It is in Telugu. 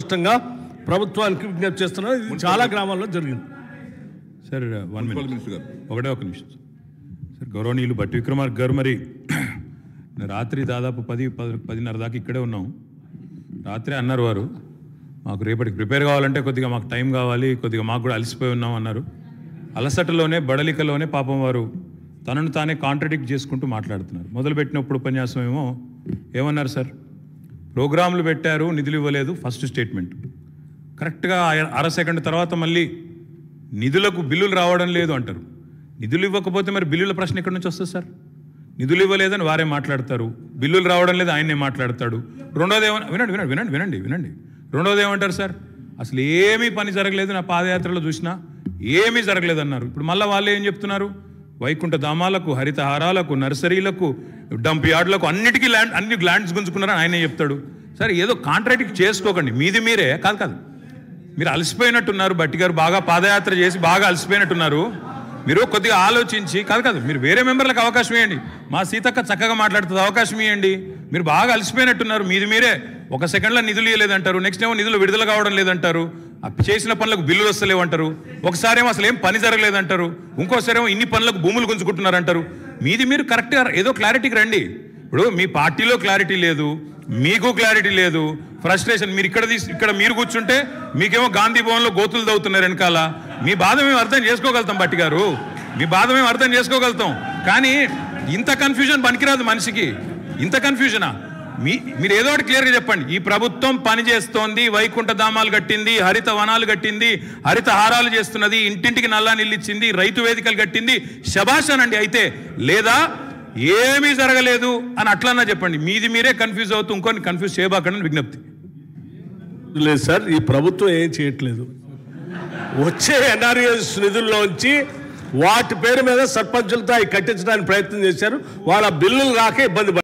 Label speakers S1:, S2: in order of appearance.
S1: స్పష్టంగా ప్రభుత్వానికి విజ్ఞప్తి చేస్తున్నాం ఇది చాలా గ్రామాల్లో జరిగింది
S2: sir one
S3: municipal
S2: minute
S3: minister గారు
S2: ఒకటే ఒక నిమిషం సార్ గౌరవనీయులు బట్టి విక్రమార్క గారు మరి రాత్రి దాదాపు పది పది పదిన్నర దాకా ఇక్కడే ఉన్నాం రాత్రి అన్నారు వారు మాకు రేపటికి ప్రిపేర్ కావాలంటే కొద్దిగా మాకు టైం కావాలి కొద్దిగా మాకు కూడా అలసిపోయి ఉన్నాం అన్నారు అలసటలోనే బడలికలోనే పాపం వారు తనను తానే కాంట్రడిక్ట్ చేసుకుంటూ మాట్లాడుతున్నారు మొదలుపెట్టినప్పుడు ఉపన్యాసం ఏమో ఏమన్నారు సార్ ప్రోగ్రాంలు పెట్టారు నిధులు ఇవ్వలేదు ఫస్ట్ స్టేట్మెంట్ కరెక్ట్గా అర- అర సెకండ్ తర్వాత మళ్ళీ నిధులకు బిల్లులు రావడం లేదు అంటారు నిధులు ఇవ్వకపోతే మరి బిల్లుల ప్రశ్న ఎక్కడి నుంచి వస్తుంది సార్ నిధులు ఇవ్వలేదని వారే మాట్లాడతారు బిల్లులు రావడం లేదు ఆయనే మాట్లాడతాడు రెండోది ఏమన్నా వినండి వినండి వినండి వినండి వినండి రెండోది ఏమంటారు సార్ అసలు ఏమీ పని జరగలేదు నా పాదయాత్రలో చూసినా ఏమీ జరగలేదు అన్నారు ఇప్పుడు మళ్ళీ వాళ్ళు ఏం చెప్తున్నారు వైకుంఠ ధామాలకు హరితహారాలకు నర్సరీలకు డంప్ యార్డులకు అన్నిటికీ ల్యాండ్ అన్ని ల్యాండ్స్ గుంజుకున్నారని ఆయనే చెప్తాడు సరే ఏదో కాంట్రాక్ట్ చేసుకోకండి మీది మీరే కాదు కాదు మీరు అలసిపోయినట్టున్నారు బట్టి గారు బాగా పాదయాత్ర చేసి బాగా అలసిపోయినట్టున్నారు మీరు కొద్దిగా ఆలోచించి కాదు కాదు మీరు వేరే మెంబర్లకు అవకాశం ఇవ్వండి మా సీతక్క చక్కగా మాట్లాడుతుంది అవకాశం ఇవ్వండి మీరు బాగా అలసిపోయినట్టున్నారు మీది మీరే ఒక సెకండ్లో నిధులు ఇవ్వలేదంటారు నెక్స్ట్ ఏమో నిధులు విడుదల కావడం లేదంటారు ఆ చేసిన పనులకు బిల్లులు వస్తలేవంటారు ఒకసారి ఏమో అసలు ఏం పని జరగలేదంటారు ఇంకోసారి ఏమో ఇన్ని పనులకు భూములు గుంజుకుంటున్నారంటారు మీది మీరు కరెక్ట్గా ఏదో క్లారిటీకి రండి ఇప్పుడు మీ పార్టీలో క్లారిటీ లేదు మీకు క్లారిటీ లేదు ఫ్రస్ట్రేషన్ మీరు ఇక్కడ తీసి ఇక్కడ మీరు కూర్చుంటే మీకేమో గాంధీ భవన్లో గోతులు తవ్వుతున్నారు వెనకాల మీ బాధ మేము అర్థం చేసుకోగలుగుతాం బట్టి గారు మీ బాధ మేము అర్థం చేసుకోగలుగుతాం కానీ ఇంత కన్ఫ్యూజన్ పనికిరాదు మనిషికి ఇంత కన్ఫ్యూజనా మీ మీరు ఏదో ఒకటి క్లియర్గా చెప్పండి ఈ ప్రభుత్వం పని చేస్తోంది వైకుంఠ ధామాలు కట్టింది హరిత వనాలు కట్టింది హరిత హారాలు చేస్తున్నది ఇంటింటికి నల్లా నిల్లిచ్చింది రైతు వేదికలు కట్టింది శబాషానండి అయితే లేదా ఏమీ జరగలేదు అని అట్లన్నా చెప్పండి మీది మీరే కన్ఫ్యూజ్ అవుతూ ఇంకొని కన్ఫ్యూజ్ చేయబాకండి విజ్ఞప్తి
S1: లేదు సార్ ఈ ప్రభుత్వం ఏం చేయట్లేదు వచ్చే ఎన్ఆర్ఎస్ నిధుల్లోంచి వాటి పేరు మీద సర్పంచులతో అవి కట్టించడానికి ప్రయత్నం చేశారు వాళ్ళ బిల్లులు రాక ఇబ్బంది పడ్డారు.